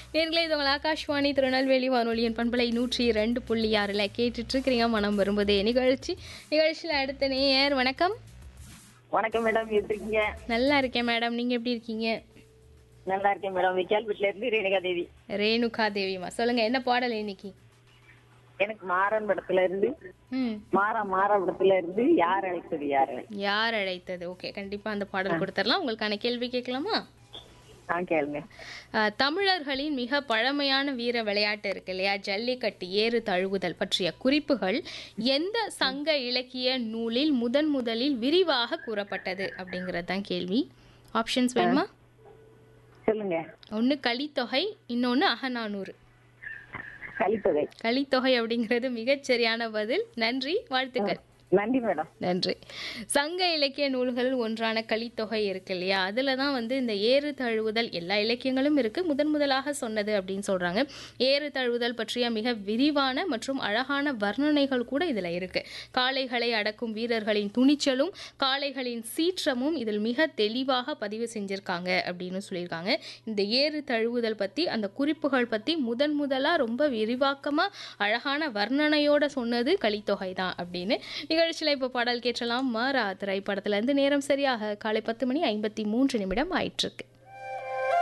நேர்களே இது உங்கள் ஆகாஷ்வாணி திருநெல்வேலி வானொலியின் பண்பலை நூற்றி ரெண்டு புள்ளி ஆறில் கேட்டுட்டு இருக்கிறீங்க மனம் வரும்போதே நிகழ்ச்சி நிகழ்ச்சியில் அடுத்த நேயர் வணக்கம் வணக்கம் மேடம் எப்படி இருக்கீங்க நல்லா இருக்கேன் மேடம் நீங்கள் எப்படி இருக்கீங்க நல்லா இருக்கேன் மேடம் விக்கால் வீட்டுல இருந்து ரேணுகா தேவி ரேணுகா தேவிமா சொல்லுங்க என்ன பாடல் இன்னைக்கு எனக்கு மாறன் படத்துல இருந்து ம் மாறா மாறா படத்துல இருந்து யார் அழைத்தது யார் அழைத்தது யார் அழைத்தது ஓகே கண்டிப்பாக அந்த பாடல் கொடுத்துடலாம் உங்களுக்கான கேள்வி கேட்கலாமா ஆ கேளுங்க அஹ், தமிழர்களின் மிக பழமையான வீர விளையாட்டு இருக்கு இல்லையா ஜல்லிக்கட்டு ஏறு தழுவுதல் பற்றிய குறிப்புகள் எந்த சங்க இலக்கிய நூலில் முதன் முதலில் விரிவாக கூறப்பட்டது அப்படிங்கிறது தான் கேள்வி ஆப்ஷன்ஸ் வேணுமா சொல்லுங்க ஒன்று கலித்தொகை இன்னொன்று அகநானூறு கலித்தொகை கலித்தொகை அப்படிங்கிறது மிகச்சரியான பதில் நன்றி வாழ்த்துக்கள் நன்றி மேடம் நன்றி சங்க இலக்கிய நூல்கள் ஒன்றான கலித்தொகை இருக்கு இல்லையா அதில் தான் வந்து இந்த ஏறு தழுவுதல் எல்லா இலக்கியங்களும் இருக்கு முதன் முதலாக சொன்னது அப்படின்னு சொல்றாங்க ஏறு தழுவுதல் பற்றிய மிக விரிவான மற்றும் அழகான வர்ணனைகள் கூட இதில் இருக்கு காளைகளை அடக்கும் வீரர்களின் துணிச்சலும் காளைகளின் சீற்றமும் இதில் மிக தெளிவாக பதிவு செஞ்சிருக்காங்க அப்படின்னு சொல்லியிருக்காங்க இந்த ஏறு தழுவுதல் பற்றி அந்த குறிப்புகள் பற்றி முதன் முதலாக ரொம்ப விரிவாக்கமாக அழகான வர்ணனையோட சொன்னது கலித்தொகை தான் அப்படின்னு நிகழ்ச்சியில் இப்போ பாடல் கேட்டலாம் மாறா திரைப்படத்துல இருந்து நேரம் சரியாக காலை பத்து மணி ஐம்பத்தி மூன்று நிமிடம் ஆயிட்டிருக்கு